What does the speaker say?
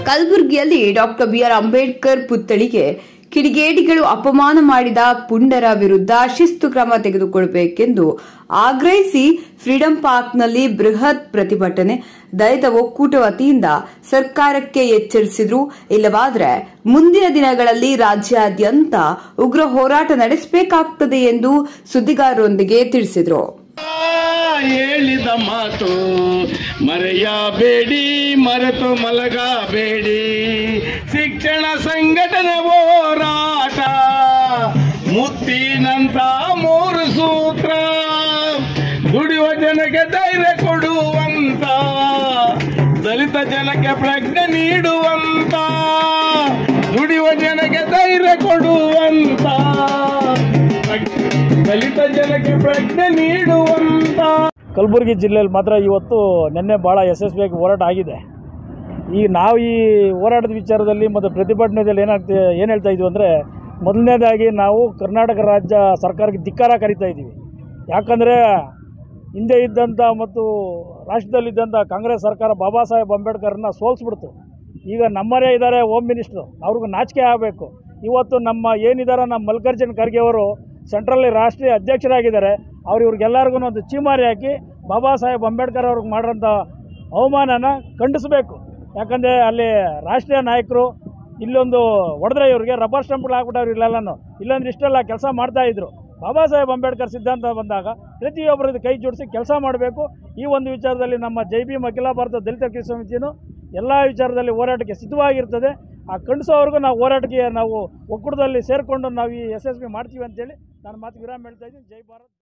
ಕಲಬುರಗಿಯಲ್ಲಿ doctor B R Ambedkar ಪುತ್ಥಳಿಗೆ ಕಿಡಿಗೇಡಿಗಳು ಅಪಮಾನ ಮಾಡಿದ ಪುಂಡರ ವಿರುದ್ಧ ಶಿಸ್ತು ಕ್ರಮ ತೆಗೆದುಕೊಳ್ಳಬೇಕೆಂದು ಆಗ್ರಹಿಸಿ ಫ್ರೀಡಂ ಪಾರ್ಕ್ನಲ್ಲಿ ಬೃಹತ್ ಪ್ರತಿಭಟನೆ ದಲಿತ ಒಕ್ಕೂಟ ವತಿಯಿಂದ ಸರ್ಕಾರಕ್ಕೆ ಎಚ್ಚರಿಸಿದ್ರು ಇಲ್ಲವಾದರೆ ಮುಂದಿನ ದಿನಗಳಲ್ಲಿ ರಾಜ್ಯಾದ್ಯಂತ ಉಗ್ರ ಹೋರಾಟ ನಡೆಸಬೇಕಾಗುತ್ತದೆ ಎಂದು ಸುದ್ದಿಗಾರರೊಂದಿಗೆ ತಿಳಿಸಿದರು ಹೇಳಿದ ಮಾತು ಮರೆಯಬೇಡಿ ಮರೆತು ಮಲಗಬೇಡಿ ಶಿಕ್ಷಣ ಸಂಘಟನೆ ಹೋರಾಟ ಮುತ್ತಿನಂತ ಮೂರು ಸೂತ್ರ ದುಡಿಯುವ ಜನಕ್ಕೆ ಧೈರ್ಯ ಕೊಡುವಂತ ದಲಿತ ಜನಕ್ಕೆ ಪ್ರಜ್ಞೆ ನೀಡುವಂತ ದುಡಿಯುವ ಜನಕ್ಕೆ ಧೈರ್ಯ ಕೊಡುವಂತ ದಲಿತ ಜನಕ್ಕೆ ಪ್ರಜ್ಞೆ ನೀಡುವಂತ ಕಲಬುರಗಿ ಜಿಲ್ಲೆಯಲ್ಲಿ ಮಾತ್ರ ಇವತ್ತು ನಿನ್ನೆ ಭಾಳ ಯಶಸ್ವಿಯಾಗಿ ಹೋರಾಟ ಆಗಿದೆ ಈ ನಾವು ಈ ಹೋರಾಟದ ವಿಚಾರದಲ್ಲಿ ಮತ್ತು ಪ್ರತಿಭಟನೆಯಲ್ಲಿ ಏನಾಗ್ತಿದೆ ಏನು ಹೇಳ್ತಾ ಇದ್ವಿ ಅಂದರೆ ಮೊದಲನೇದಾಗಿ ನಾವು ಕರ್ನಾಟಕ ರಾಜ್ಯ ಸರ್ಕಾರಕ್ಕೆ ಧಿಕ್ಕಾರ ಕರಿತಾ ಇದ್ದೀವಿ ಯಾಕಂದರೆ ಹಿಂದೆ ಇದ್ದಂಥ ಮತ್ತು ರಾಷ್ಟ್ರದಲ್ಲಿದ್ದಂಥ ಕಾಂಗ್ರೆಸ್ ಸರ್ಕಾರ ಬಾಬಾ ಸಾಹೇಬ್ ಅಂಬೇಡ್ಕರ್ನ ಸೋಲಿಸ್ಬಿಡ್ತು ಈಗ ನಮ್ಮರೇ ಇದ್ದಾರೆ ಹೋಮ್ ಮಿನಿಸ್ಟ್ರು ಅವ್ರಿಗೂ ನಾಚಿಕೆ ಆಗಬೇಕು ಇವತ್ತು ನಮ್ಮ ಏನಿದ್ದಾರೆ ನಮ್ಮ ಮಲ್ಲಿಕಾರ್ಜುನ ಖರ್ಗೆ ಅವರು ಸೆಂಟ್ರಲ್ಲಿ ರಾಷ್ಟ್ರೀಯ ಅಧ್ಯಕ್ಷರಾಗಿದ್ದಾರೆ ಅವ್ರು ಇವ್ರಿಗೆಲ್ಲರಿಗೂ ಒಂದು ಚೀಮಾರಿ ಹಾಕಿ ಬಾಬಾ ಸಾಹೇಬ್ ಅಂಬೇಡ್ಕರ್ ಅವ್ರಿಗೆ ಮಾಡಿರೋಂಥ ಅವಮಾನನ ಖಂಡಿಸಬೇಕು ಯಾಕಂದರೆ ಅಲ್ಲಿ ರಾಷ್ಟ್ರೀಯ ನಾಯಕರು ಇಲ್ಲೊಂದು ಹೊಡೆದ್ರೆ ಇವ್ರಿಗೆ ರಬ್ಬರ್ ಸ್ಟಂಪ್ಗಳು ಹಾಕ್ಬಿಟ್ಟವ್ರು ಇಲ್ಲೆಲ್ಲನೂ ಇಲ್ಲೊಂದು ಇಷ್ಟೆಲ್ಲ ಕೆಲಸ ಮಾಡ್ತಾಯಿದ್ರು ಬಾಬಾ ಸಾಹೇಬ್ ಅಂಬೇಡ್ಕರ್ ಸಿದ್ಧಾಂತ ಬಂದಾಗ ಪ್ರತಿಯೊಬ್ಬರದ್ದು ಕೈ ಜೋಡಿಸಿ ಕೆಲಸ ಮಾಡಬೇಕು ಈ ಒಂದು ವಿಚಾರದಲ್ಲಿ ನಮ್ಮ ಜೈ ಭೀಮ್ ಅಖಿಲ ಭಾರತ ದಲಿತ ಕೃಷಿ ಸಮಿತಿಯು ಎಲ್ಲ ವಿಚಾರದಲ್ಲಿ ಹೋರಾಟಕ್ಕೆ ಸಿದ್ಧವಾಗಿರ್ತದೆ ಆ ಖಂಡಿಸೋವರೆಗೂ ನಾವು ಹೋರಾಟಕ್ಕೆ ನಾವು ಒಕ್ಕೂಟದಲ್ಲಿ ಸೇರಿಕೊಂಡು ನಾವು ಈ ಯಶಸ್ವಿ ಮಾಡ್ತೀವಿ ಅಂತೇಳಿ ನಾನು ಮಾತು ವಿರಾಮ ಹೇಳ್ತಾ ಇದ್ದೀನಿ ಜೈ ಭಾರತ್